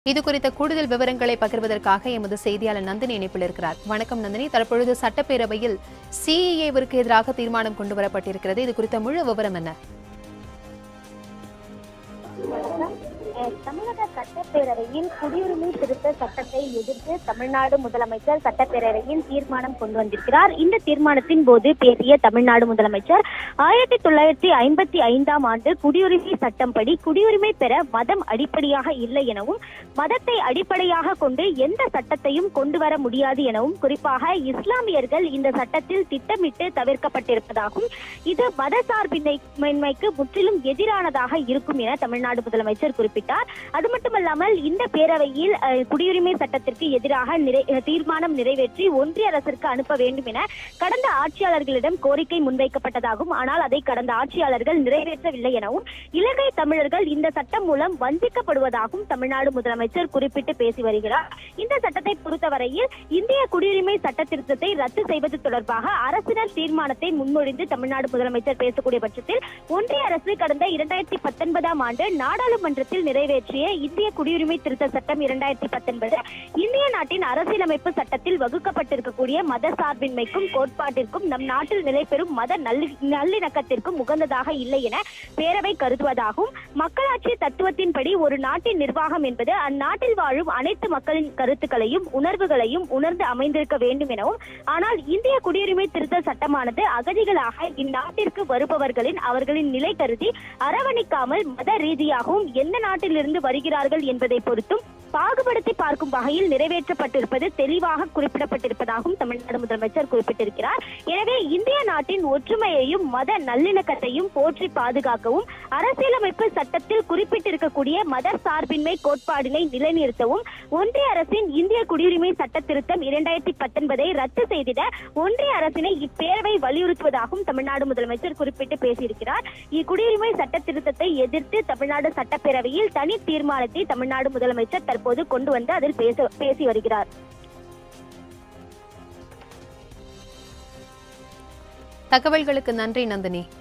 இது குறித்த கூடுதல் விவரங்களை பகிர்வதற்காக எமது செய்தியாளர் நந்தினி இணைப்பில் இருக்கிறார் வணக்கம் நந்தினி தற்பொழுது சட்டப்பேரவையில் சிஏஏவிற்கு எதிராக தீர்மானம் கொண்டு வரப்பட்டிருக்கிறது இது குறித்த முழு விவரம் என்ன அஹ் தமிழக சட்டப்பேரவையில் குடியுரிமை திருத்த சட்டத்தை எதிர்த்து தமிழ்நாடு முதலமைச்சர் சட்டப்பேரவையில் தீர்மானம் கொண்டு வந்திருக்கிறார் இந்த தீர்மானத்தின் போது பேசிய தமிழ்நாடு முதலமைச்சர் ஆயிரத்தி தொள்ளாயிரத்தி ஐம்பத்தி ஐந்தாம் ஆண்டு குடியுரிமை சட்டம்படி குடியுரிமை பெற மதம் அடிப்படையாக இல்லை எனவும் மதத்தை அடிப்படையாக கொண்டு எந்த சட்டத்தையும் கொண்டு வர முடியாது எனவும் குறிப்பாக இஸ்லாமியர்கள் இந்த சட்டத்தில் திட்டமிட்டு தவிர்க்கப்பட்டிருப்பதாகவும் இது மதசார்பின்மைக்கு முற்றிலும் எதிரானதாக இருக்கும் என தமிழ்நாடு முதலமைச்சர் குறிப்பிட்டார் அது மட்டுமல்லாமல் இந்த பேரவையில் அஹ், குடியுரிமை சட்டத்திற்கு எதிராக நிறை அஹ், தீர்மானம் நிறைவேற்றி ஒன்றிய அரசிற்கு அனுப்ப வேண்டும் என கடந்த ஆட்சியாளர்களிடம் கோரிக்கை முன்வைக்கப்பட்டதாகவும் ஆனால் அதை கடந்த ஆட்சியாளர்கள் நிறைவேற்றவில்லை எனவும் இலங்கை தமிழர்கள் இந்த சட்டம் மூலம் வஞ்சிக்கப்படுவதாகவும் தமிழ்நாடு முதலமைச்சர் குறிப்பிட்டு பேசி வருகிறார் இந்த சட்டத்தை பொறுத்தவரையில் இந்திய குடியுரிமை சட்ட திருத்தத்தை ரத்து செய்வது தொடர்பாக அரசினர் தீர்மானத்தை முன்மொழிந்து தமிழ்நாடு முதலமைச்சர் பேசக்கூடிய பட்சத்தில் ஒன்றிய அரசு கடந்த இரண்டாயிரத்தி பத்தொன்பதாம் ஆண்டு நாடாளுமன்றத்தில் நிறைவேற்றிய இந்திய குடியுரிமை திருத்த சட்டம் இரண்டாயிரத்தி பத்தொன்பது இந்திய நாட்டின் அரசியலமைப்பு சட்டத்தில் வகுக்கப்பட்டிருக்கக்கூடிய மத சார்பின்மைக்கும் கோட்பாட்டிற்கும் நம் நாட்டில் நிலை பெறும் மத நல்லி நல்லிணக்கத்திற்கும் உகந்ததாக இல்லை என பேரவை கருதுவதாகவும் மக்களாட்சி தத்துவத்தின்படி ஒரு நாட்டின் நிர்வாகம் என்பது அந்நாட்டில் வாழும் அனைத்து மக்களின் கருத்துக்களையும் உணர்வுகளையும் உணர்ந்து அமைந்திருக்க வேண்டும் எனவும் ஆனால் இந்திய குடியுரிமை திருத்த சட்டமானது அகதிகளாக இந்நாட்டிற்கு வருபவர்களின் அவர்களின் நிலை கருதி அரவணைக்காமல் மத ரீதியாகவும் எந்த நாட்டிலிருந்து வருகிறார்கள் என்பதை பொறுத்தும் பாகுபடுத்தி பார்க்கும் வகையில் நிறைவேற்றப்பட்டிருப்பது தெளிவாக குறிப்பிடப்பட்டிருப்பதாகவும் தமிழ்நாடு முதலமைச்சர் குறிப்பிட்டிருக்கிறார் எனவே இந்திய நாட்டின் ஒற்றுமையையும் மத நல்லிணக்கத்தையும் போற்றி பாதுகாக்கவும் அரசியலமைப்பு சட்டத்தில் குறிப்பிட்டிருக்கக்கூடிய மத சார்பின்மை கோட்பாடினை நிலைநிறுத்தவும் ஒன்றிய அரசின் இந்திய குடியுரிமை சட்ட திருத்தம் இரண்டாயிரத்தி பத்தொன்பதை ரத்து செய்திட ஒன்றிய அரசினை இப்பேரவை வலியுறுத்துவதாகவும் தமிழ்நாடு முதலமைச்சர் குறிப்பிட்டு பேசியிருக்கிறார் இக்குடியுரிமை சட்ட திருத்தத்தை எதிர்த்து தமிழ்நாடு சட்டப்பேரவையில் தனி தீர்மானத்தை தமிழ்நாடு முதலமைச்சர் தற்போது கொண்டு வந்து அதில் பேச பேசி வருகிறார் தகவல்களுக்கு நன்றி நந்தினி